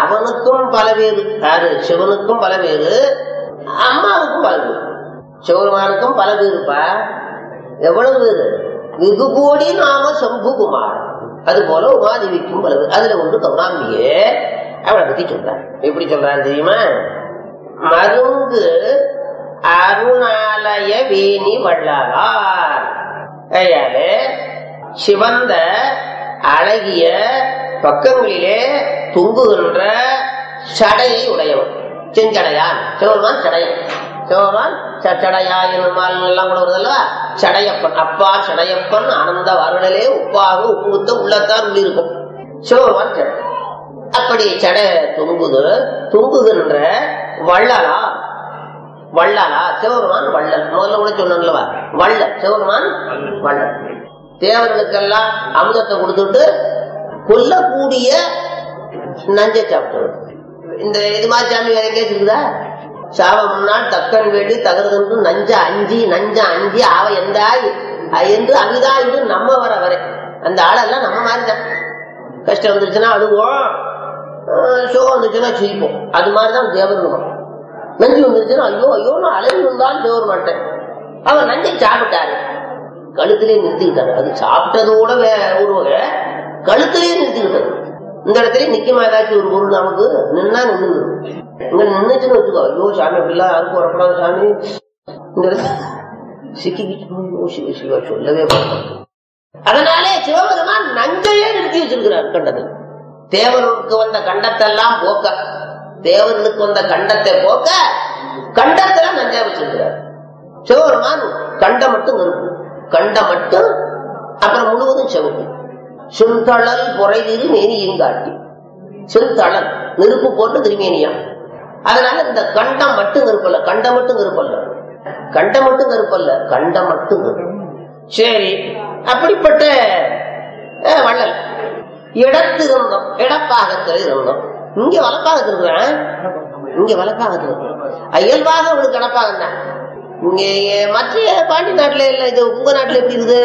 அவனுக்கும் பல பேரு யாரு சிவனுக்கும் பல பேரு அம்மாவுக்கும் பல பேரு சிவருமானுக்கும் பல பேருப்பா எவ்வளவு பேரு வெகு கோடி நாம சம்புகுமார் அது போல உமாதேவிக்கும் பல பேர் அதுல ஒன்று கருணாம்பியே அவளை பத்தி சொல்றார் எப்படி சொல்றாரு தெரியுமா மருங்கு அருணாலய வேணி வள்ளலார் ஐயாலே சிவந்த அழகிய பக்கங்களிலே தொங்குகின்ற சடையை உடையவன் செஞ்சடையான் சிவருமான் சடையன் சிவருமான் ச- சடையா என்னுமால் எல்லாம் கூட வருதல்ல சடையப்பன் அப்பா சடையப்பன் ஆனந்த வருடலே உப்பாக உப்புத்த உள்ளத்தார் உள்ளிருக்கும் சிவருமான் சடை அப்படி சடை தொங்குது தொங்குகின்ற வள்ளலா வள்ளலா சிவபெருமான் வள்ளல் முதல்ல கூட சொன்னல்லவா வள்ளல் சிவபெருமான் வள்ளல் தேவர்களுக்கெல்லாம் அமுதத்தை கொடுத்துட்டு கொல்லக்கூடிய நஞ்சை சாப்பிட்டு இந்த இது மாதிரி சாமி வேற எங்கேயாச்சும் இருக்குதா சாவ முன்னால் தக்கன் வேண்டி தகர்ந்து நஞ்ச அஞ்சி நஞ்ச அஞ்சி ஆவ எந்தாய் என்று அவிதா என்று நம்ம வர வரை அந்த ஆளெல்லாம் நம்ம மாதிரி தான் கஷ்டம் வந்துருச்சுன்னா அழுவோம் அஹ் சோகம் வந்துச்சுன்னா சிரிப்போம் அது மாதிரிதான் தேவர்களும் நஞ்சு வந்துருச்சுன்னா ஐயோ ஐயோ நான் அழகு இருந்தாலும் தேவர் மாட்டேன் அவர் நஞ்சை சாப்பிட்டாரு கழுத்திலே நிறுத்திக்கிட்டாரு அது சாப்பிட்டதோட வே- ஒரு வகை கழுத்திலே நிறுத்திக்கிட்டாரு இந்த இடத்துல நிக்குமா ஏதாச்சும் ஒரு பொருள் நமக்கு நின்னா நின்று இங்க நின்னுச்சுன்னு வச்சுக்கோ ஐயோ சாமி அப்படிலாம் யாருக்கும் வரக்கூடாது சாமி இந்த இடத்துல சிக்கிக்கிட்டு ஐயோ சிவ சிவா சொல்லவே மாட்டேன் அதனாலே சிவபெருமான் நஞ்சையே நிறுத்தி வச்சிருக்கிறார் கண்டத்தில் தேவர்களுக்கு வந்த கண்டத்தெல்லாம் போக்க தேவர்களுக்கு வந்த கண்டத்தை போக்க கண்டத்துல நஞ்சை வச்சிருக்கிறார் சிவபெருமான் கண்டம் மட்டும் நெருப்பு கண்டம் மட்டும் அப்புறம் முழுவதும் செவப்பு செந்தழல் பொறைதிரு மேனியும் காட்டி செந்தழல் நெருப்பு போட்டு திருமேனியாம் அதனால இந்த கண்டம் மட்டும் கருப்பல்ல கண்டம் மட்டும் கருப்பல்ல கண்டம் மட்டும் கருப்பல்ல கண்டம் மட்டும் கருப்பு சரி அப்படிப்பட்ட அஹ், வள்ளல் இடத்து இருந்தோம் இடப்பாகத்தில் இருந்தோம் இங்க வலப்பாகத்தில் இருக்கிறேன் இங்க வலப்பாகத்தில் இருக்கிறேன் இயல்பாக உங்களுக்கு இடப்பாகம் தான் இங்க மற்ற பாண்டி நாட்டுல இல்ல இது உங்க நாட்டுல எப்படி இருக்குது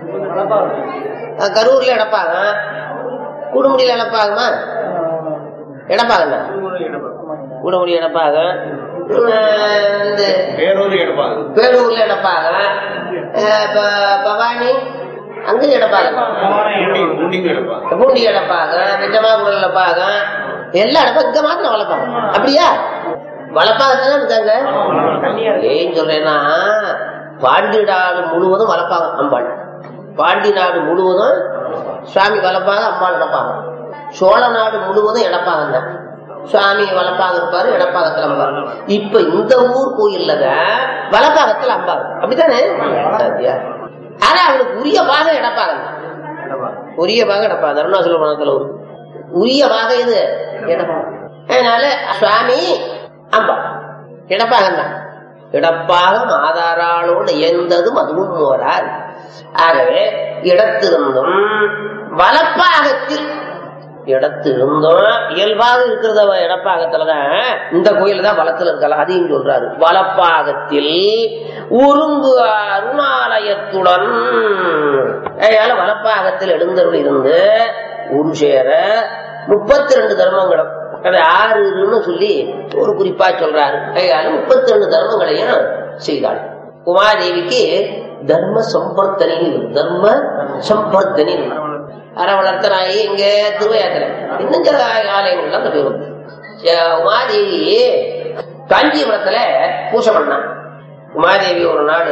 அஹ், கரூர்ல இடப்பாகம் குடுமுடியில இடப்பாகமா இடப்பாகம் தான் குடுமுடி இடப்பாகம் அஹ், இந்த வேறொரு எடுப்பாங்க பேரூர்ல இடப்பாங்க அஹ் ப- பவானி அங்க இடப்பாங்க குண்டிங்க எடுப்பாங்க பூண்டி இடப்பாங்க பெஞ்சமாகுடல் இடப்பாங்க எல்லா இடப்பா இங்க மாத்திரம் வளர்ப்பாங்க அப்படியா வளர்ப்பாங்க தானே இருக்காங்க ஏன் சொல்றேன்னா பாண்டி நாடு முழுவதும் வளர்ப்பாங்க அம்பாள் பாண்டி நாடு முழுவதும் சுவாமி வளர்ப்பாங்க அம்பாள் இடப்பாங்க சோழ நாடு முழுவதும் இடப்பாங்க தான் சுவாமி வளப்பாக இருப்பாரு இடப்பாகத்துல அம்பாள் இப்ப இந்த ஊர் கோயில்ல தான் வலப்பாகத்துல அம்பாள் அப்படித்தானே சத்யா. ஆனா அவளுக்கு உரிய பாகம் இடப்பாக உரிய பாகம் இடப்பாக அருணாச்சல பணத்துல ஒரு உரிய பாகம் இது இடப்பாகம் அதனால சுவாமி அம்பா இடப்பாகம் தான் இடப்பாகம் ஆதாராளோடு எந்ததும் அதுவும் ஓரார் ஆகவே இடத்திருந்தும் வலப்பாகத்தில் இடத்திருந்தும் இயல்பாக இருக்கிறத இடப்பாகத்துலதான் இந்த கோயில தான் வளத்துல இருக்கலாம் அதையும் சொல்றாரு வலப்பாகத்தில் உருங்கு அருணாலயத்துடன் அதனால வலப்பாகத்தில் எழுந்தருள் இருந்து ஒரு சேர முப்பத்தி ரெண்டு தர்மங்களும் அது ஆறுன்னு சொல்லி ஒரு குறிப்பா சொல்றாரு அதனால முப்பத்தி ரெண்டு தர்மங்களையும் செய்தாள் உமாதேவிக்கு தர்ம சம்பர்த்தனி தர்ம சம்பர்த்தனி அரை வளர்த்தனாயி இங்க திருவையாத்திரை இன்னும் சில ஆலயங்கள்லாம் அந்த பேர் உண்டு. அஹ் உமாதேவி காஞ்சிபுரத்துல பூசை பண்ணான் உமாதேவி ஒரு நாள்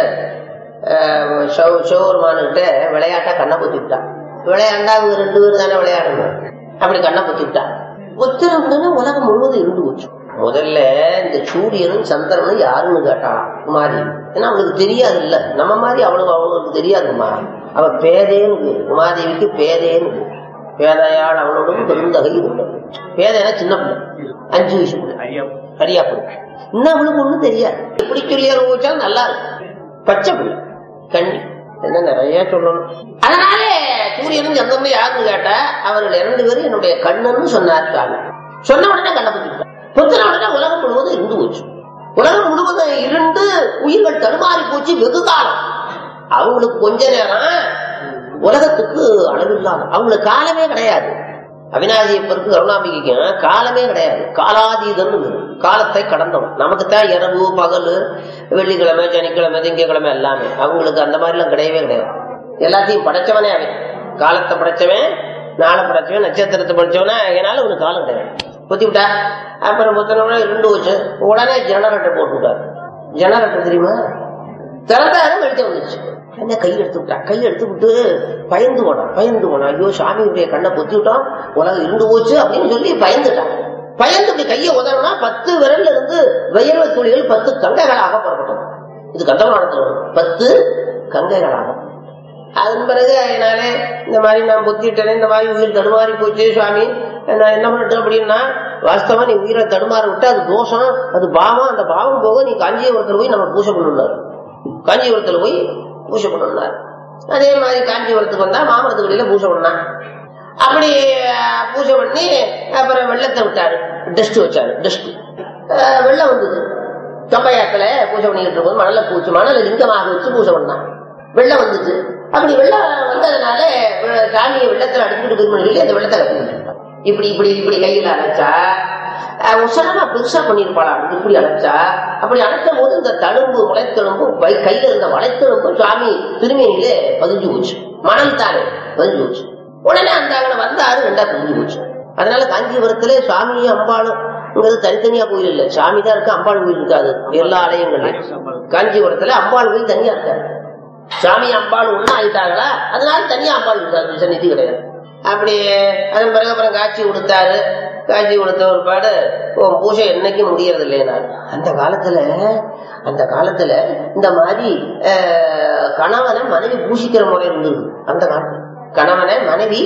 சிவபெருமானுகிட்ட விளையாட்டா கண்ணை பொத்தி விட்டான் விளையாண்டா அவங்க ரெண்டு பேரும் தானே விளையாடணும் அப்படி கண்ணை பொத்தி விட்டான் ஒத்துறவுடனே உலகம் முழுவதும் இருந்து போச்சு முதல்ல இந்த சூரியனும் சந்திரனும் யாருன்னு கேட்டாளாம் உமாதேவி ஏன்னா அவளுக்கு தெரியாது இல்ல நம்ம மாதிரி அவளுக்கு அவளுக்கு தெரியாதுமா அவ பேதேன்னு பேரு. உமாதேவிக்கு பேதேன்னு பேரு. பேதையாள் அவளோடும் பெருந்தகை இருந்தது பேதைனா சின்ன பிள்ளை அஞ்சு வயசு பிள்ளை சரியா பிள்ளை இன்னும் அவளுக்கு ஒண்ணும் தெரியாது எப்படி சொல்லி அனுபவிச்சாலும் நல்லா இருக்கும் பச்சை பிள்ளை கண்ணி என்ன நிறைய சொல்லணும் அதனாலே சூரியனும் சந்திரனும் யாருன்னு கேட்டா அவர்கள் இரண்டு பேரும் என்னுடைய கண்ணன்னு சொன்னார் சுவாமி சொன்ன உடனே கண்ணை பத்திட்டான் பொத்தின உடனே உலகம் முழுவதும் இருந்து போச்சு உலகம் முழுவதும் இருண்டு உயிர்கள் தடுமாறி போச்சு வெகு காலம் அவங்களுக்கு கொஞ்ச நேரம் உலகத்துக்கு அளவில்லாத அவங்களுக்கு காலமே கிடையாது அவினாசியப்பருக்கு கருணாம்பிகைக்கும் காலமே கிடையாது காலாதீதன்னு இருக்கு. காலத்தை கடந்தவன் நமக்கு தான் இரவு பகல் வெள்ளிக்கிழமை சனிக்கிழமை திங்கக்கிழமை எல்லாமே அவங்களுக்கு அந்த மாதிரிலாம் கிடையவே கிடையாது எல்லாத்தையும் படைச்சவனே அவன் காலத்தை படைச்சவன் நாளை படைச்சவன் நட்சத்திரத்தை படைச்சவனா அதனால அவனுக்கு காலம் கிடையாது பொத்தி விட்டா அப்புறம் புத்தனோட ரெண்டு வச்சு உடனே ஜெனரேட்டர் போட்டு விட்டாரு ஜெனரேட்டர் தெரியுமா திறந்தாரு வெளிச்சம் வந்துச்சு என்ன கை எடுத்து விட்டா கை எடுத்து விட்டு பயந்து போனான் பயந்து போனான் ஐயோ சாமியுடைய கண்ணை பொத்தி விட்டோம் உலகம் இருந்து போச்சு அப்படின்னு சொல்லி பயந்துட்டான் பயந்து இப்படி கையை உதறினா பத்து விரல்ல இருந்து வியர்வை துளிகள் பத்து கங்கைகளாக புறப்பட்டது இது கந்தபுராணத்தில் வரும் பத்து கங்கைகளாக அதன் பிறகு அதனாலே இந்த மாதிரி நான் பொத்திட்டேனே இந்த மாதிரி உயிர் தடுமாறி போச்சு சுவாமி நான் என்ன பண்ணிட்டேன் அப்படின்னா வாஸ்தவா நீ உயிரை தடுமாற விட்டு அது தோஷம் அது பாவம் அந்த பாவம் போக நீ காஞ்சிபுரத்தில் போய் நம்ம பூஜை பண்ணணும்னாரு காஞ்சிபுரத்தில் போய் பூஜை பண்ணணும்னாரு அதே மாதிரி காஞ்சிபுரத்துக்கு வந்தா மாமரத்துக்குடியில பூஜை பண்ணான் அப்படி அஹ், பூஜை பண்ணி அப்புறம் வெள்ளத்தை விட்டாரு டஸ்ட் வச்சாரு டஸ்ட் வெள்ளம் வந்தது தொம்பையாக்களை பூஜை பண்ணிக்கிட்டு இருக்கும்போது மணல பூச்சி மணல லிங்கமாக வச்சு பூஜை பண்ணான் வெள்ளம் வந்துச்சு அப்படி வெள்ளம் வந்ததுனால வெ- சாமியை வெள்ளத்துல அடிச்சுட்டு போயிருமனு சொல்லி அந்த வெள்ளத்தை கட்டிக்கிட்டு இப்படி இப்படி இப்படி கையில அழைச்சா அஹ், உசரமா பெருசா பண்ணிருப்பாளா இப்படி அழைச்சா அப்படி அழைக்கும் போது இந்த தழும்பு முளைத்தெலும்பு வை- கையில இருந்த வளைத்தெலும்பு சாமி திருமேனியிலே பதிஞ்சு போச்சு மணல் தானே பதிஞ்சு போச்சு உடனே அந்த அங்கே வந்தாரு ரெண்டா பிரிஞ்சு போச்சு அதனால காஞ்சிபுரத்திலே சாமியும் அம்பாளும் இங்கிறது தனித்தனியா கோயில் இல்ல சாமி தான் இருக்கு அம்பாள் கோயில் இருக்காது எல்லா ஆலயங்கள்லயும் காஞ்சிபுரத்துல அம்பாள் கோயில் தனியா இருக்காது சாமி அம்பாள் ஒண்ணா ஆயிட்டாங்களா அதனால தனியா அம்பாள் இருக்காது சன்னிதி கிடையாது அப்படி அதன் பிறகு அப்புறம் காட்சி கொடுத்தாரு காட்சி கொடுத்த ஒரு பாடு உன் பூஜை என்னைக்கு முடியறது இல்லையா அந்த காலத்துல அந்த காலத்துல இந்த மாதிரி அஹ், கணவனை மனைவி பூசிக்கிற முறை இருந்தது அந்த காலத்துல கணவனை மனைவி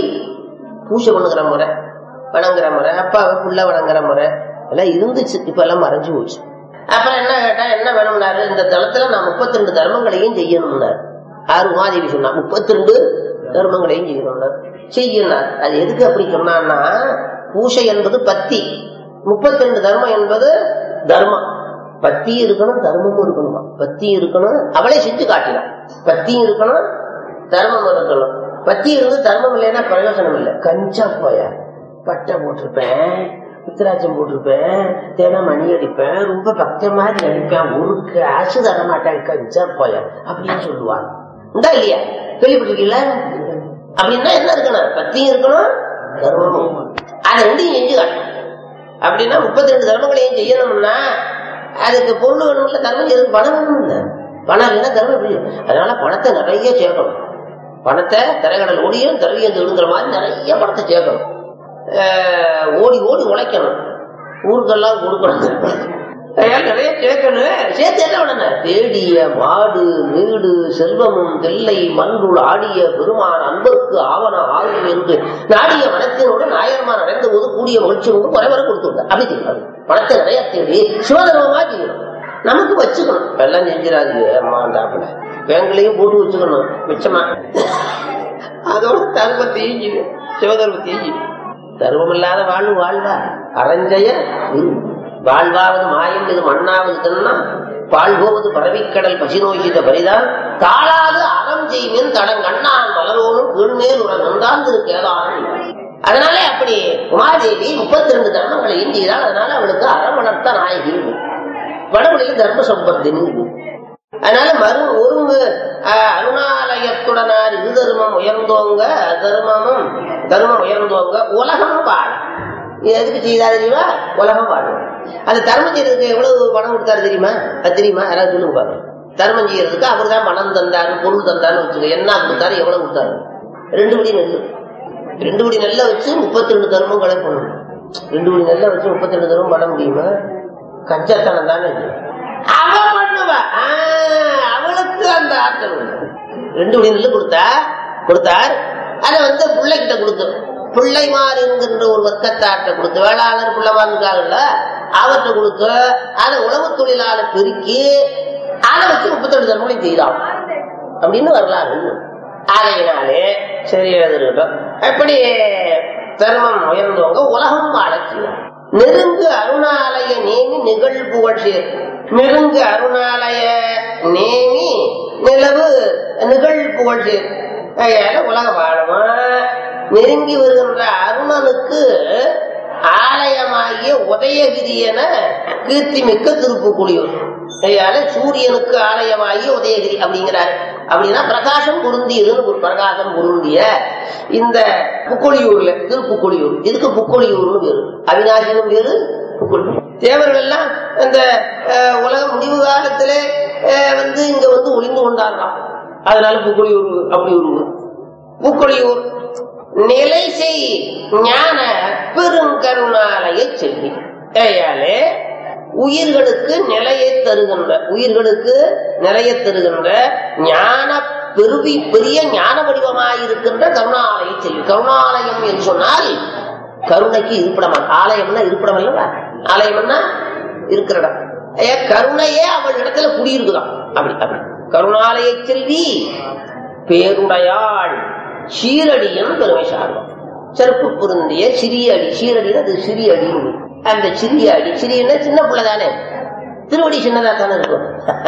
பூஜை பண்ணுகிற முறை வணங்குற முறை அப்பாவை புள்ள வணங்குற முறை எல்லாம் இருந்துச்சு இப்ப எல்லாம் மறைஞ்சு போச்சு அப்புறம் என்ன கேட்டா என்ன வேணும்னாரு இந்த தளத்துல நான் முப்பத்தி ரெண்டு தர்மங்களையும் செய்யணும்னாரு ஆறு உமாதேவி சொன்னா முப்பத்தி ரெண்டு தர்மங்களையும் செய்யணும்னாரு செய்யணும் அது எதுக்கு அப்படி சொன்னான்னா பூசை என்பது பத்தி முப்பத்தி ரெண்டு தர்மம் என்பது தர்மம் பத்தியும் இருக்கணும் தர்மமும் இருக்கணுமா பத்தியும் இருக்கணும் அவளே செஞ்சு காட்டினான் பத்தியும் இருக்கணும் தர்மம் இருக்கணும் பத்தி இருந்து தர்மம் இல்லைன்னா பிரயோஜனம் இல்லை கஞ்சா போய பட்டை போட்டிருப்பேன் உத்திராட்சம் போட்டிருப்பேன் தேவை மணி அடிப்பேன் ரொம்ப பக்த மாதிரி நடிப்பேன் ஒரு காசு தர மாட்டேன் கஞ்சா போய அப்படின்னு சொல்லுவாங்க உண்டா இல்லையா கேள்விப்பட்டிருக்கீங்களா அப்படின்னா என்ன இருக்கணும் பத்தியும் இருக்கணும் தர்மமும் அதை ரெண்டையும் செஞ்சு காட்டணும் அப்படின்னா முப்பத்தி ரெண்டு தர்மங்களையும் செய்யணும்னா அதுக்கு பொருள் வேணும்ல தர்மம் செய்யறதுக்கு பணம் வேணும் இல்ல பணம் இல்லைன்னா தர்மம் எப்படி அதனால பணத்தை நிறைய சேர்க்கணும் பணத்தை திரைக்கடல் ஓடியும் திரவியம் தேடுங்கிற மாதிரி நிறைய பணத்தை சேர்க்கணும் ஆஹ் ஓடி ஓடி உழைக்கணும் ஊருக்கெல்லாம் கொடுக்கணும் அதனால நிறைய சேர்க்கணும் சேர்த்து என்ன உடனே தேடிய மாடு வீடு செல்வமும் தெல்லை மன்றுள் ஆடிய பெருமான் அன்பருக்கு ஆவண ஆகும் என்று நாடிய மனத்தினோடு நாயர்மான் அடைந்த போது கூடிய மகிழ்ச்சி வந்து குறைவரை கொடுத்து விட்டார் அப்படி செய்யணும் பணத்தை நிறைய தேடி சிவதர்மமா செய்யணும் நமக்கு வச்சுக்கணும் எல்லாம் செஞ்சிடாது அம்மாண்டாப்புல பேங்களையும் போட்டு வச்சுக்கணும் மிச்சமா அதோட தர்மத்தையும் செய்யும் சிவதர்மத்தையும் செய்யும் தர்மம் இல்லாத வாழ்வு வாழ்வா அரஞ்சய குரு வாழ்வாவது மாயம் இது மண்ணாவது தன்னா பால் போவது பரவிக்கடல் பசிநோய்கிட்ட பரிதான் தாளாது அறம் செய்வேன் தடங்கண்ணான் மலரோனும் கீழ்மேல் உர நந்தாந்து கேதாரன் அதனாலே அப்படி உமாதேவி முப்பத்தி ரெண்டு தர்மங்களையும் செய்தால் அதனால அவளுக்கு அறம் வளர்த்த நாயகி வடமொழியில் தர்ம சம்பத்தின் அதனால மறு ஒருங்கு அஹ், அருணாலயத்துடனார் இது தர்மம் உயர்ந்தோங்க தர்மமும் தர்மம் உயர்ந்தோங்க உலகம் வாழ இது எதுக்கு செய்தா தெரியுமா உலகம் வாழும் அது தர்மம் செய்யறதுக்கு எவ்வளவு பணம் கொடுத்தாரு தெரியுமா அது தெரியுமா யாராவது சொல்லுங்க பாருங்க தர்மம் செய்யறதுக்கு அவர் தான் பணம் தந்தாரு பொருள் தந்தாருன்னு வச்சுக்க என்ன கொடுத்தாரு எவ்வளவு கொடுத்தாரு ரெண்டு படி நெல் ரெண்டு படி நெல்லை வச்சு முப்பத்தி ரெண்டு தர்மங்களை பண்ணணும் ரெண்டு படி நெல்லை வச்சு முப்பத்தி ரெண்டு தர்மம் பண்ண முடியுமா கஞ்சத்தனம் தானே இது அவ பண்ணுவா ஆ, அவளுக்கு அந்த ஆற்றல் உண்டு. ரெண்டு படி நெல்லு கொடுத்தா கொடுத்தார் அதை வந்து பிள்ளைகிட்ட கொடுத்து பிள்ளைமார் என்கின்ற ஒரு வர்க்கத்தாட்ட கொடுத்து வேளாளர் பிள்ளைமார் இருக்காங்கல்ல அவர்கிட்ட கொடுத்து அதை உழவு தொழிலாளர் பெருக்கி அதை வச்சு முப்பத்தெட்டு தர்மங்களையும் செய்தான் அப்படின்னு வரலாறு ஆகையினாலே சரி எழுதிருக்கட்டும் எப்படி தர்மம் உயர்ந்தவங்க உலகம் வாழச்சினார் நெருங்கு அருணாலய நேமி நிகழ்புகழ் சேர் நெருங்கு அருணாலய நேமி நிலவு நிகழ்புகழ் சேர் அதனால உலகம் வாழுமா நெருங்கி வருகின்ற அருணனுக்கு ஆலயமாகிய உதயகிரி என கீர்த்தி மிக்க திருப்புக்குடியூர் அதனால சூரியனுக்கு ஆலயமாகிய உதயகிரி அப்படிங்கிறார் அப்படின்னா பிரகாசம் பொருந்தியதுன்னு ஒரு பிரகாசம் பொருந்திய இந்த புக்கொழியூர்ல திருப்புக்கொழியூர் இதுக்கு புக்கொழியூர்னு பேரு அவினாசினும் பேரு புக்கொழியூர் தேவர்கள் எல்லாம் இந்த அஹ், உலக முடிவு காலத்திலே அஹ், வந்து இங்க வந்து ஒளிந்து கொண்டாடுறான் அதனால புக்கொழியூர் அப்படி ஒரு ஊர். புக்கொழியூர் நிலை செய் ஞான பெருங்கருணாலய செல்வி ஏயாலே உயிர்களுக்கு நிலையை தருகின்ற உயிர்களுக்கு நிலையை தருகின்ற ஞான பெருவி பெரிய ஞான வடிவமாயிருக்கின்ற கருணாலய செல்வி கருணாலயம் என்று சொன்னால் கருணைக்கு இருப்பிடம் ஆலயம்னா இருப்பிடம் அல்லவா ஆலயம்னா இருக்கிற இடம் ஏ, கருணையே அவள் இடத்துல குடியிருக்குதாம் அப்படி அப்படி கருணாலய செல்வி பேருடையாள் சீரடியின் பெருமை சார்ந்தோம் செருப்பு பொருந்திய சிறிய அடி சீரடினா அது சிறிய அடி அந்த சிறிய அடி சிறியன்னா சின்ன பிள்ளை தானே திருவடி சின்னதா தானே இருக்கும்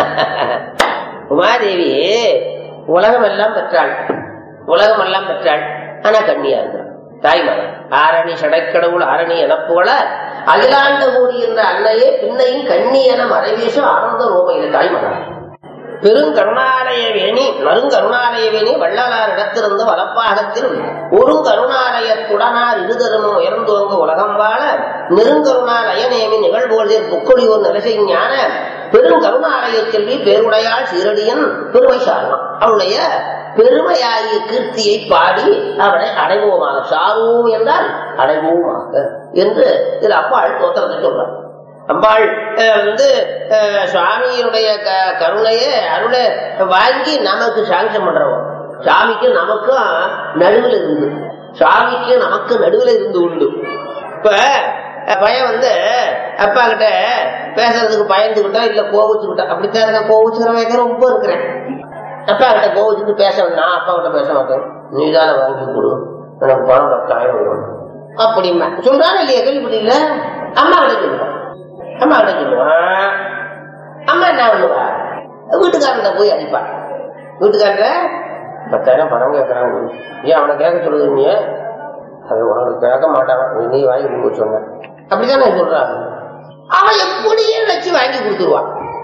உமாதேவி உலகம் எல்லாம் பெற்றாள் உலகம் எல்லாம் பெற்றாள் ஆனா கண்ணியா இருக்கிறாள் தாய்மகன் ஆரணி சடைக்கடவுள் ஆரணி எனப்புகள அகிலாண்ட கூடி என்ற அன்னையே பின்னையும் கண்ணி என மறைவேசும் ஆனந்த ரோமையில தாய்மகன் பெருங்கருணாலய வேணி நறுங்கருணாலய வேணி வள்ளலார் இடத்திலிருந்து வலப்பாகத்தில் ஒரு கருணாலயத்துடனார் இருதருமும் உயர்ந்தோங்க உலகம் வாழ நெருங்கருணாலய நேமி நிகழ்வுகளில் புக்கொழியோர் நிலசை ஞான பெருங்கருணாலய செல்வி பேருடையாள் சீரடியன் பெருமை சாரணம் அவளுடைய பெருமையாகிய கீர்த்தியை பாடி அவனை அடைவோமாக சாருவோம் என்றால் அடைவோமாக என்று இதில் அப்பாள் தோத்திரத்தை சொல்றார் அம்பாள் அஹ், வந்து அஹ், சுவாமியினுடைய க- கருணையை அருளை வாங்கி நமக்கு சாங்ஷன் பண்றோம் சாமிக்கு நமக்கும் நடுவில் இருந்து சாமிக்கு நமக்கு நடுவில் இருந்து உண்டு இப்ப அஹ், பையன் வந்து அப்பா கிட்ட பேசுறதுக்கு பயந்துகிட்டா இல்ல கோவிச்சுக்கிட்டா அப்படித்தான் இருக்க கோவிச்சுக்கிற வயசுல ரொம்ப இருக்கிறேன் அப்பா கிட்ட கோவிச்சுட்டு பேச வேண்டாம் அப்பா கிட்ட பேச மாட்டேன் நீதான வாங்கி கொடு எனக்கு பணம் பத்தாயிரம் வரும் அப்படிமா சொல்றானே இல்லையா கேள்விப்பட்டீங்களா அம்மா கிட்ட சொல்லுவான் அம்மா கிட்ட சொல்லுவான் அம்மா என்ன பண்ணுவா வீட்டுக்காரன் போய் அடிப்பா வீட்டுக்காரங்க பத்தாயிரம் பணம் கேட்கறாங்க ஏன் அவனை கேட்க சொல்லுது நீ அது உனக்கு கேட்க மாட்டான் நீ நீ வாங்கி கொடுக்க சொன்ன அப்படித்தானே சொல்றாங்க அவன் எப்படியே வச்சு வாங்கி கொடுத்துருவான்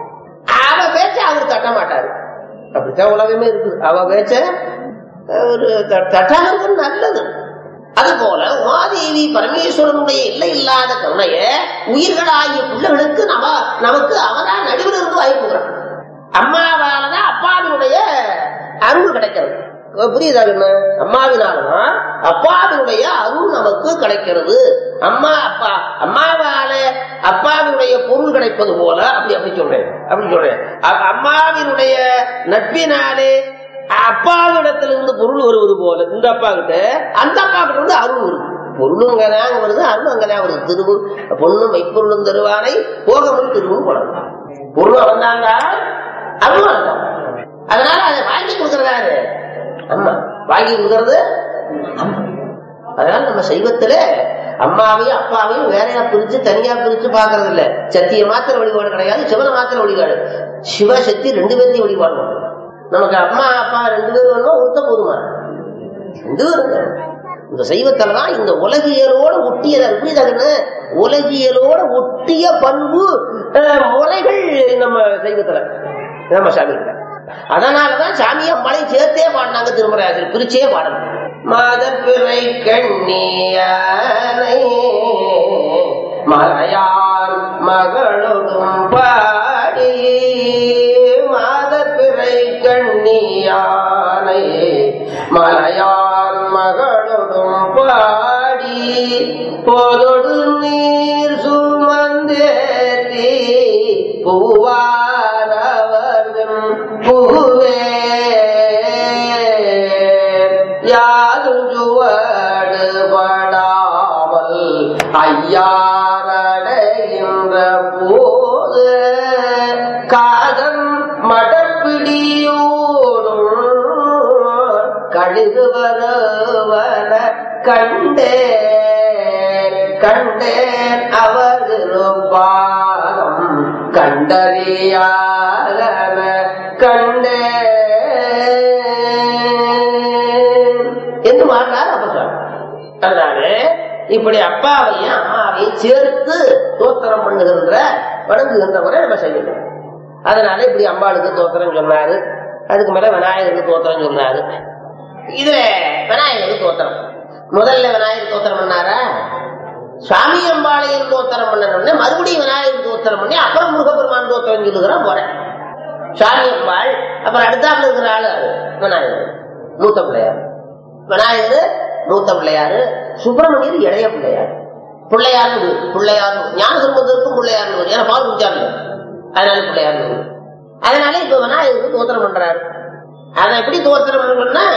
அவ பேச்ச அவர் தட்ட மாட்டாரு அப்படித்தான் உலகமே இருக்குது அவ பேச்ச ஒரு தட்டாக இருக்கிறது நல்லது அது போல உமாதேவி பரமேஸ்வரனுடைய இல்லை இல்லாத கருணைய உயிர்களாகிய பிள்ளைகளுக்கு நம நமக்கு அவனா நடுவில் இருந்து வாய்ப்புகிறான் அம்மாவாலதான் அப்பாவினுடைய அருள் கிடைக்கிறது புரியுதா என்ன அம்மாவினாலதான் அப்பாவினுடைய அருள் நமக்கு கிடைக்கிறது அம்மா அப்பா அம்மாவால அப்பாவினுடைய பொருள் கிடைப்பது போல அப்படி அப்படி சொல்றேன் அப்படி சொல்றேன் அ- அம்மாவினுடைய நட்பினாலே அப்பாவிடத்திலிருந்து பொருள் வருவது போல இந்த அப்பா கிட்ட அந்த அப்பா கிட்ட இருந்து அருள் வருது பொருளும் அங்கதான் வருது அருள் அங்கதான் வருது திருவும் பொண்ணும் மெய்ப்பொருளும் தருவானை போகமும் திருவும் குழந்தான் பொருளும் வந்தாங்க அருளும் வந்தாங்க அதனால அதை வாங்கி கொடுக்கறதாரு அம்மா வாங்கி கொடுக்கறது அம்மா அதனால நம்ம சைவத்துல அம்மாவையும் அப்பாவையும் வேறையா பிரிச்சு தனியா பிரிச்சு பாக்குறது இல்ல சத்திய மாத்திர வழிபாடு கிடையாது சிவனை மாத்திர வழிபாடு சிவ சக்தி ரெண்டு பேர்த்தையும் வழிபாடு பண்ணணும். நமக்கு அம்மா அப்பா ரெண்டு பேரும் வேணுமா ஒருத்த போதுமா ரெண்டு பேரும் வேணும். இந்த சைவத்துலதான் இந்த உலகியலோட ஒட்டியதா புரியுதாங்கன்னு உலகியலோட ஒட்டிய பண்பு அஹ், முறைகள் நம்ம சைவத்துல நம்ம சாமிகிட்ட அதனாலதான் சாமி அம்மாளை சேர்த்தே பாடினாங்க திருமராஜர் பிரிச்சே பாடணும் மாதப்பிறை கண்ணியானை மலையான் மகளொடும் பாடி மாதப்பிறை கண்ணியானை மலையான் மகளொடும் பாடி போதொடு நீர் சுமந்தேத்தி பூவாரவர்தம் புகுவே யாரும் சுவடு படாமல் ஐயாரடைகின்ற போது காதம் மடப்பிடியோடும் கழுகு வருவன கண்டேன் கண்டேன் அவர் பாகம் கண்டறியாகன கண்டேன் என்று மாறினார் அப்ப இப்படி அப்பாவையும் அம்மாவையும் சேர்த்து தோத்திரம் பண்ணுகின்ற வணங்குகின்ற முறை நம்ம செய்யணும் அதனால இப்படி அம்பாளுக்கு தோத்திரம் சொன்னாரு அதுக்கு மேல விநாயகருக்கு தோத்திரம் சொன்னாரு இதுல விநாயகருக்கு தோத்திரம் முதல்ல விநாயகர் தோத்திரம் பண்ணாரா சுவாமி அம்பாளையும் தோத்திரம் பண்ணணும்னே மறுபடியும் விநாயகர் தோத்திரம் பண்ணி அப்புறம் முருகப்பெருமான் தோத்திரம் சொல்லுகிறான் போறேன் சுவாமி அம்பாள் அப்புறம் அடுத்தாப்புல இருக்கிற ஆளு யாரு? விநாயகர் மூத்த பிள்ளையார் விநாயகர் மூத்த பிள்ளையாரு சுப்பிரமணியர் இளைய பிள்ளையார் பிள்ளையார் பிள்ளையார் ஞான சம்பந்தருக்கும் பிள்ளையார் ஏன்னா பால் குடிச்சாரு அதனால பிள்ளையார் அதனால இப்ப விநாயகருக்கு தோத்திரம் பண்றாரு அதை எப்படி தோத்திரம் பண்ணணும்னா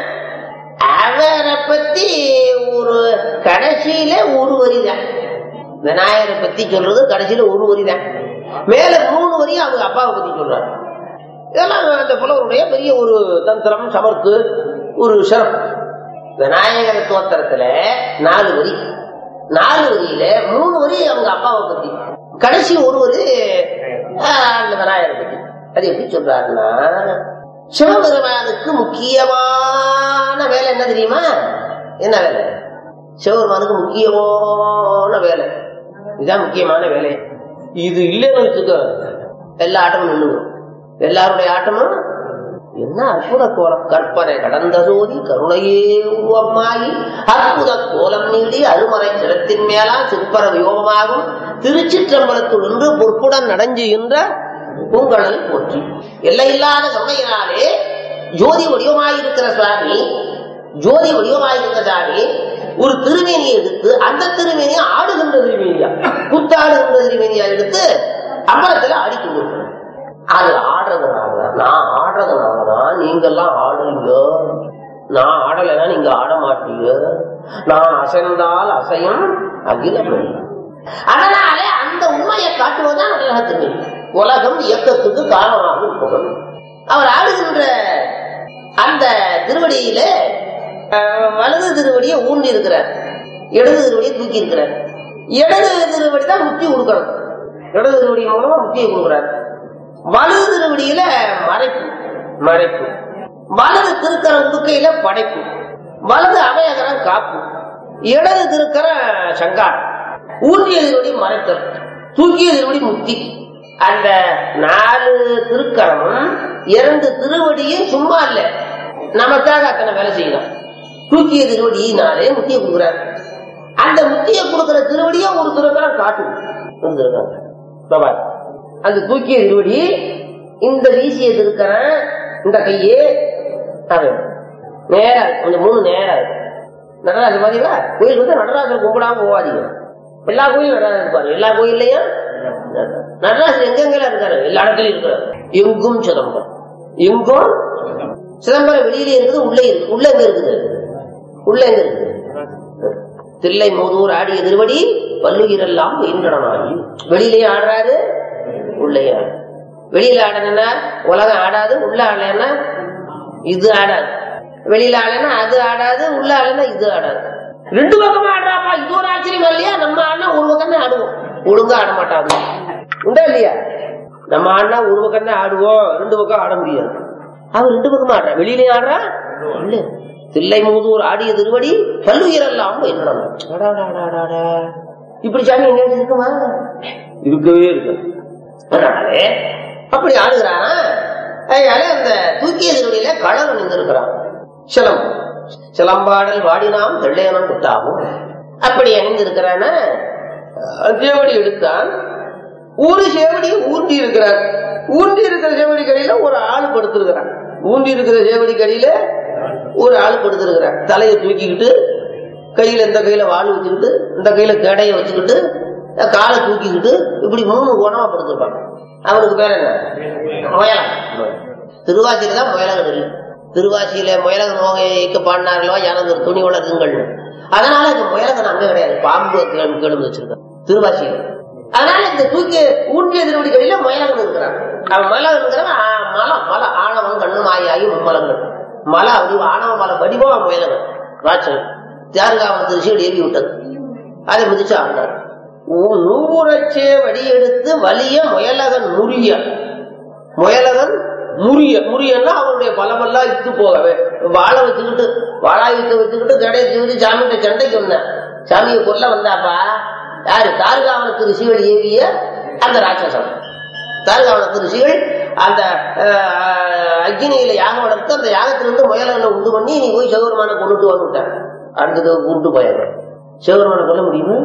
அவரை பத்தி ஒரு கடைசியில ஒரு வரிதான் விநாயகரை பத்தி சொல்றது கடைசியில ஒரு வரிதான் மேல மூணு வரி அவங்க அப்பாவை பத்தி சொல்றாரு இதெல்லாம் அந்த புலவருடைய பெரிய ஒரு தந்திரம் சமர்த்து ஒரு சிறப்பு விநாயகர் தோத்திரத்துல நாலு வரி நாலு வரியில மூணு வரி அவங்க அப்பாவை பத்தி கடைசி ஒரு வரி ஆஹ், அந்த விநாயகரை பத்தி அது எப்படி சொல்றாருன்னா சிவபெருமானுக்கு முக்கியமான வேலை என்ன தெரியுமா என்ன வேலை சிவபெருமானுக்கு முக்கியமான வேலை இதுதான் முக்கியமான வேலை இது இல்லைன்னு வச்சுக்கோ எல்லா ஆட்டமும் நின்றுடும் எல்லாருடைய ஆட்டமும் என்ன அற்புத கோலம் கற்பனை கடந்த சோதி கருணையே உருவமாகி அற்புத கோலம் நீடி அருமறை சிரத்தின் மேலா சிற்பர வியோகமாகும் திருச்சிற்றம்பலத்துள் நின்று பொற்புடன் நடஞ்சுகின்ற பூங்கடல் போற்றி எல்லையில்லாத கருணையினாலே ஜோதி வடிவமாயிருக்கிற சுவாமி ஜோதி வடிவமாயிருக்கிற சாமி ஒரு திருமேனியை எடுத்து அந்த திருமேனியை ஆடுகின்ற திருமேனியா குத்தாடுகின்ற திருமேனியா எடுத்து அம்பலத்துல ஆடிக்கொண்டு இருக்கிறார். அது ஆடுறதுனாலதான் நான் ஆடுறதுனாலதான் நீங்க எல்லாம் ஆடுறீங்க நான் ஆடலைன்னா நீங்க ஆட மாட்டீங்க நான் அசைந்தால் அசையும் அகிலம் அதனால அந்த உண்மையை காட்டுவதுதான் உலக திருமணி உலகம் இயக்கத்துக்கு காரணமாக இருப்பவன் அவர் ஆடுகின்ற அந்த திருவடியில அஹ், வலது திருவடியை ஊன்றி இருக்கிறார் இடது திருவடியை தூக்கி இருக்கிறார் இடது திருவடி தான் முத்தி கொடுக்கணும் இடது திருவடி மூலமா முத்தியை கொடுக்கிறார் வலது திருவடியில மறைப்பு மறைப்பு வலது திருக்கர உடுக்கையில படைப்பு வலது அபயகரம் காப்பு இடது திருக்கர சங்கார் ஊற்றிய திருவடி மறைத்தல் தூக்கிய திருவடி முக்தி அந்த நாலு திருக்கரமும் இரண்டு திருவடியும் சும்மா இல்ல நமக்காக அத்தனை வேலை செய்யலாம் தூக்கிய திருவடியினாலே முத்தியை கொடுக்குறாரு அந்த முத்தியை கொடுக்கிற திருவடியை ஒரு திருக்கரம் காட்டும் ஒரு திருக்கரம். இதோ பாரு. அந்த தூக்கிய திருவடி இந்த வீசிய திருக்கரன் இந்த கையே அவன் நேரா இருக்கு. கொஞ்சம் மூணு நேரா இருக்கு நடராஜர் பாத்தீங்களா கோயில் வந்து நடராஜர் கும்பிடாம போவாதீங்க எல்லா கோயிலும் நடராஜர் இருப்பாரு எல்லா கோயில்லையும் நடராஜர் எங்கெங்கெல்லாம் இருக்காரு எல்லா இடத்துலயும் இருக்காரு எங்கும் சிதம்பரம் எங்கும் சிதம்பரம் வெளியிலே இருக்குது உள்ளே இருக்கு உள்ள எங்க இருக்குது உள்ள எங்க இருக்குது தில்லை மூதூர் ஆடிய திருவடி பல்லுயிரெல்லாம் இன்றனாகி வெளியிலேயே ஆடுறாரு உள்ளே ஆடு வெளியில ஆடணும்னா உலகம் ஆடாது உள்ள ஆடலைன்னா இது ஆடாது வெளியில ஆடலைன்னா அது ஆடாது உள்ள ஆடலைன்னா இது ஆடாது ரெண்டு பக்கமா ஆடுறாப்பா இது ஒரு ஆச்சரியம் இல்லையா நம்ம ஆடினா ஒரு பக்கம் தான் ஆடுவோம் ஒழுங்கா ஆட மாட்டாங்க உண்டா இல்லையா நம்ம ஆடினா ஒரு பக்கம் தான் ஆடுவோம் ரெண்டு பக்கம் ஆட முடியாது அவன் ரெண்டு பக்கமா ஆடுறான் வெளியிலே ஆடுறா உள்ள தில்லை மூதூர் ஆடிய திருவடி பல்லுயிரெல்லாம் என்னடா இப்படி சாமி எங்க இருக்குமா இருக்கவே இருக்கு அதனாலே அப்படி ஆடுகிறானா அதனால அந்த தூக்கிய திருவடியில களர் அணிந்திருக்கிறான் சிலம்பு சிலம்பாடல் வாடினாம் தெள்ளையனம் குட்டாகும் அப்படி அணிந்திருக்கிறான சேவடி எடுத்தான் ஒரு சேவடியை ஊன்றி இருக்கிறார் ஊன்றி இருக்கிற சேவடி கடியில ஒரு ஆள் படுத்திருக்கிறான் ஊன்றி இருக்கிற சேவடி கடியில ஒரு ஆள் படுத்திருக்கிறான் தலையை தூக்கிக்கிட்டு கையில இந்த கையில வாள் வச்சுக்கிட்டு இந்த கையில கேடைய வச்சுக்கிட்டு காலை தூக்கிக்கிட்டு இப்படி மூணு குணமா படுத்திருப்பான் அவனுக்கு பேர் என்ன முயலன் திருவாச்சியில தான் முயலகன் இல்லை திருவாச்சியில முயலகன் நோகைக்கு பாடினார்களோ எனது துணி வளர்க்குங்கள் அதனால இந்த முயலகன் அங்க கிடையாது பாம்பு கேடு வச்சிருக்கான் திருவாச்சியில அதனால இந்த தூக்கி ஊட்டிய திருவடிகளில முயலகன் இருக்கிறான் அவன் முயலகன் இருக்கிறவன் ஆ, மலை மலை ஆணவன் கண்ணு மாயாகி மும்மலங்கள் மலை வடிவம் ஆணவ மலை வடிவம் முயலகன் ராட்சன் தியாருகாவனத்து ரிஷியோடு ஏவி விட்டது அதை மிதிச்சு ஆடினார் நூறச்சே வடி எடுத்து வலிய முயலகன் முறிய முயலகன் முறிய முறியன்னா அவனுடைய பலமெல்லாம் இத்து போகவே வாழை வச்சுக்கிட்டு வாழாயுத்த வச்சுக்கிட்டு கடையை வச்சுக்கிட்டு சாமிகிட்ட சண்டைக்கு வந்தேன் சாமியை கொல்ல வந்தாப்பா யாரு தாருகாவனத்து ரிஷிகள் ஏவிய அந்த ராட்சசன் தாருகாவனத்து ரிஷிகள் அந்த அஹ், அக்னியில யாகம் வளர்த்து அந்த யாகத்திலிருந்து முயலனை உண்டு பண்ணி நீ போய் சிவபெருமான கொண்டுட்டு வந்துட்டான் அடுத்தது கூப்பிட்டு போயிடுறேன் சிவபெருமான கொல்ல முடியுமா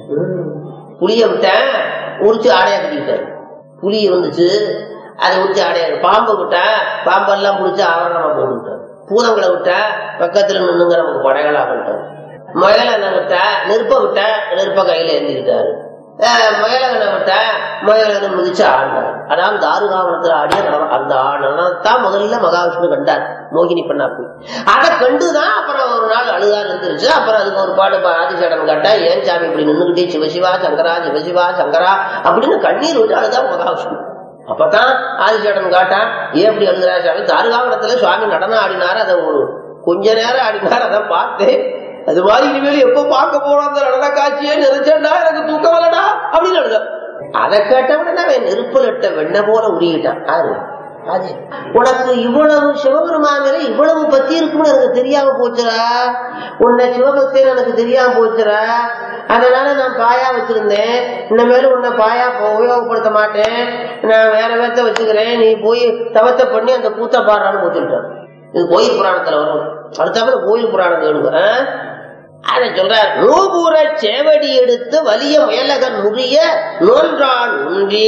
புளிய விட்டேன் உரிச்சு ஆடையா கட்டிக்கிட்டேன் புலி வந்துச்சு அதை உரிச்சு ஆடையா பாம்பை விட்டேன் பாம்பெல்லாம் பிடிச்சி ஆவரணமா போட்டுவிட்டேன் பூதங்களை விட்டேன் பக்கத்துல நின்னுங்க நமக்கு படைகளா பண்ணிட்டேன் முயலனை விட்டேன் நெருப்ப விட்டேன் நெருப்ப கையில ஏந்திக்கிட்டாரு அஹ் முயலகனை விட்டேன் முயலகனை மிதிச்சு ஆடினார் அதான் தாருகாவனத்துல ஆடிய நடனம். அந்த நடனத்தான் முதல்ல மகாவிஷ்ணு கண்டார் மோகினி பண்ணா போய் அதை கண்டுதான் அப்புறம் ஒரு நாள் அழுதார் இருந்துருச்சு அப்புறம் அதுக்கு ஒரு பாடு பா- ஆதிசேடன் கேட்டா ஏன் சாமி இப்படி நின்னுகிட்டே சிவசிவா சங்கரா சிவசிவா சங்கரா அப்படின்னு கண்ணீர் விட்டு அழுதா மகாவிஷ்ணு அப்பதான் ஆதிசேடன் காட்டான் ஏன் இப்படி அழுகிறா சாமி தாருகாவனத்துல சுவாமி நடனம் ஆடினார் அதை ஒரு கொஞ்ச நேரம் ஆடினார் அதை பார்த்தேன் அது மாதிரி இனிமேல் எப்ப பார்க்க போறோம் அந்த நடன காட்சியே நினைச்சேன்டா எனக்கு தூக்கம் வரலடா அப்படின்னு அழுத அதை கேட்ட உடனே அவன் நெருப்புல இட்ட வெண்ண போல உருகிட்டான் யாரு அது உனக்கு இவ்வளவு சிவபெருமான் மேல இவ்வளவு பத்தி இருக்கும்னு எனக்கு தெரியாம போச்சுடா உன்னை சிவபக்தன் எனக்கு தெரியாம போச்சுடா அதனால நான் பாயா வச்சிருந்தேன் இனிமேல் உன்னை பாயா உபயோகப்படுத்த மாட்டேன் நான் வேற வேத்த வச்சுக்கிறேன் நீ போய் தவத்தை பண்ணி அந்த கூத்த பாடுறான்னு போச்சுட்டான் இது கோயில் புராணத்துல வரும் அடுத்தாப்புல கோயில் புராணம் கேளுங்க ஆ? அதை சொல்றார் நூபுர சேவடி எடுத்து வலிய முயலகன் முறிய நோன்றான் ஒன்றே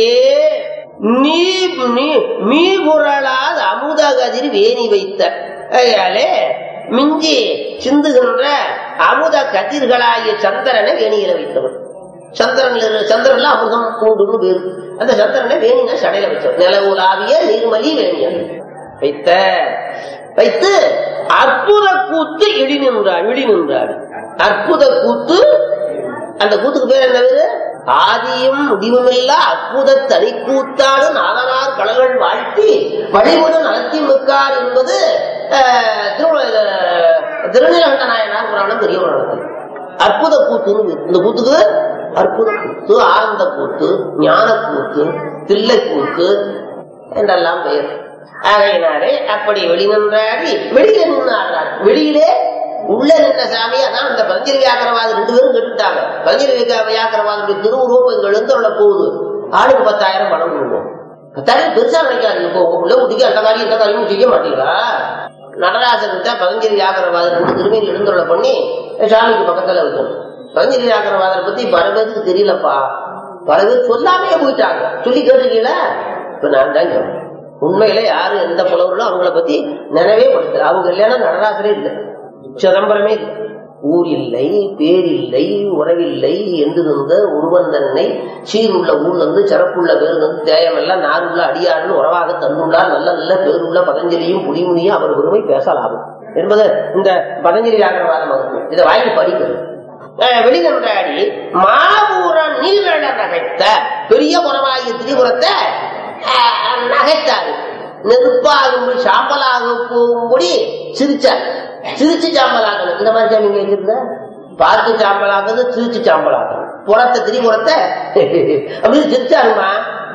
நீ நீ மீ குரலால் அமுத கதிர் வேணி வைத்த ஐயாலே மிஞ்சி சிந்துகின்ற அமுத கதிர்களாகிய சந்திரனை வேணியில வைத்தவன் சந்திரன்ல சந்திரன்ல அமிர்தம் கூண்டுன்னு பேரு அந்த சந்திரனை வேணின சடையில வச்சவன் நில உலாவிய நீர்மலி வேணியன் வைத்த வைத்து அற்புத கூத்து இடி நின்றாள் இடி நின்றாள் அற்புத கூத்து அந்த கூத்துக்கு பேர் என்ன பேரு ஆதியும் முடிவுமில்லா அற்புத தனி கூத்தாடு நாதனார் கடல்கள் வாழ்த்தி வழிமுறை நடத்தி மிக்கார் என்பது அஹ், திரு- அஹ், திருநீலகண்ட நாயனார் புராணம் பெரிய புராணத்தில் அற்புத கூத்துன்னு பேரு. இந்த கூத்துக்கு அற்புத கூத்து ஆனந்த கூத்து ஞான கூத்து தில்லை கூத்து என்றெல்லாம் பெயர் ஆகையினாலே அப்படி வெளிநின்றாடி வெளியில நின்று ஆடுறார் வெளியிலே உள்ள நின்ற சாமி அதான் அந்த பஞ்சரி வியாக்கரவாதம் ரெண்டு பேரும் கெட்டுட்டாங்க பஞ்சரி வியாக்கரவாதம் திருவுருவம் இங்க எழுந்தருள போகுது ஆளுக்கு பத்தாயிரம் பணம் கொடுப்போம் பத்தாயிரம் பெருசா நினைக்காது இப்போ உள்ள குட்டிக்கு அந்த காரியம் இந்த காரியமும் செய்ய மாட்டீங்களா நடராசன் பதஞ்சலி வியாக்கரவாதம் ரெண்டு திருமையில் எழுந்தருள பண்ணி சாமிக்கு பக்கத்துல வைக்கணும் பதஞ்சலி வியாக்கரவாதரை பத்தி பல பேருக்கு தெரியலப்பா பல பேர் சொல்லாமே போயிட்டாங்க சொல்லி கேட்டிருக்கீங்களா இப்ப நான் தான் சொல்றேன் உண்மையில யாரு எந்த புலவர்களோ அவங்கள பத்தி நினைவே படுத்தல அவங்க இல்லைன்னா நடராசரே இல்லை சிதம்பரமே இல்லை ஊர் இல்லை பேர் இல்லை உறவில்லை என்று இருந்த ஒருவன் தன்னை சீருள்ள ஊர்ல இருந்து சிறப்புள்ள பேர் வந்து தேயமெல்லாம் நாருள்ள அடியாருன்னு உறவாக தந்துள்ளார் நல்ல நல்ல பேருள்ள பதஞ்சலியும் புலிமுனியும் அவர் பெருமை பேசலாம் என்பது இந்த பதஞ்சலி வியாகரவாத மகத்துவம் இதை வாங்கி படிக்கிறது வெளிநன்றாடி மாபூர நீரழ நகைத்த பெரிய புறமாகிய திரிபுரத்தை அஹ், நகைத்தாரு நெருப்பாகும்படி சாம்பலாக போகும்படி சிரிச்சார் சிரிச்சு சாம்பலாக்கணும் இந்த மாதிரி சாமி வச்சிருந்த பார்த்து சாம்பலாக்குறது சிரிச்சு சாம்பலாக்கணும் புறத்தை திரிபுரத்தை அப்படின்னு சிரிச்சாருமா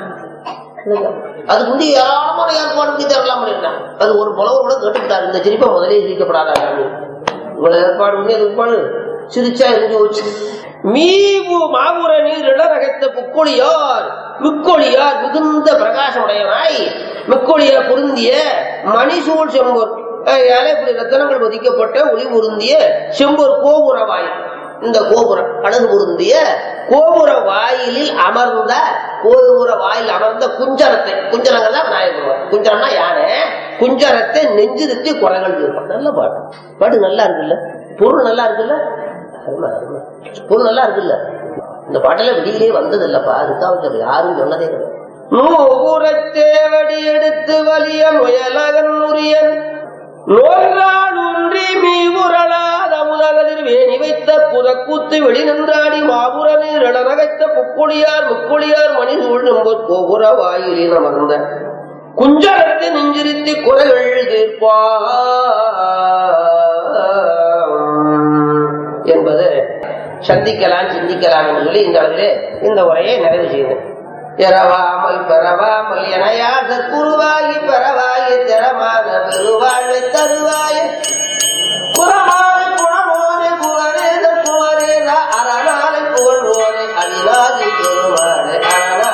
அதுக்கு முந்தைய ஏராளமான ஏற்பாடு பண்ணி தரலாம் அப்படின்ட்டான் அது ஒரு புலவர் கூட கேட்டுக்கிட்டாரு இந்த சிரிப்பை முதலே சிரிக்கப்படாதா சாமி இவ்வளவு ஏற்பாடு பண்ணி அது ஏற்பாடு சிரிச்சா இருந்து போச்சு மீவு மாபுர நீர் இளரகத்த புக்கொழியார் முக்கொழியார் மிகுந்த பிரகாசமுடையனாய் முக்கொழியார் பொருந்திய மணிசூழ் செம்பொர் அதனால இப்படி ரத்தனங்கள் பதிக்கப்பட்ட ஒளி பொருந்திய செம்பொர் கோபுர வாயில் இந்த கோபுரம் அழகு பொருந்திய கோபுர வாயிலில் அமர்ந்த கோபுர வாயில் அமர்ந்த குஞ்சரத்தை குஞ்சரங்கள் தான் விநாயகர் குஞ்சரம்னா யானை குஞ்சரத்தை நெஞ்சிருத்தி குரங்கள் இருப்பான் நல்ல பாட்டு பாட்டு நல்லா இருக்குல்ல பொருள் நல்லா இருக்குல்ல அருமை, அருமை. பொருள் நல்லா இருக்குல்ல இந்த பாட்டெல்லாம் வெளியிலே வந்தது இல்லப்பா அதுக்காக யாரும் சொன்னதே கிடையாது நூபுரத்தேவடி எடுத்து வலிய முயலகன் உரியன் நோன்றாடுன்றி மீவுரளாத முதகதிர் வேணி வைத்த புதக்கூத்து வெளி நின்றாடி மாபுர நீர் நகைத்த புக்குழியார் முக்குழியார் மணி சூழ் நம்பர் கோபுர வாயிலில் அமர்ந்த குஞ்சரத்தை நெஞ்சிருத்தி குறைகள் தீர்ப்பா என்பது சந்திக்கலாம் சிந்திக்கலாம் என்று சொல்லி இந்த அளவிலே இந்த உரையை நிறைவு செய்தேன் எறவாமல் பெறவாமல் எனையாக குருவாகி பெறவாகி திறமாக பெருவாழ்வை தருவாய் புறமாறு குணமோனே புகரேத புகரேத ஆதி பெருமாளே ஆனா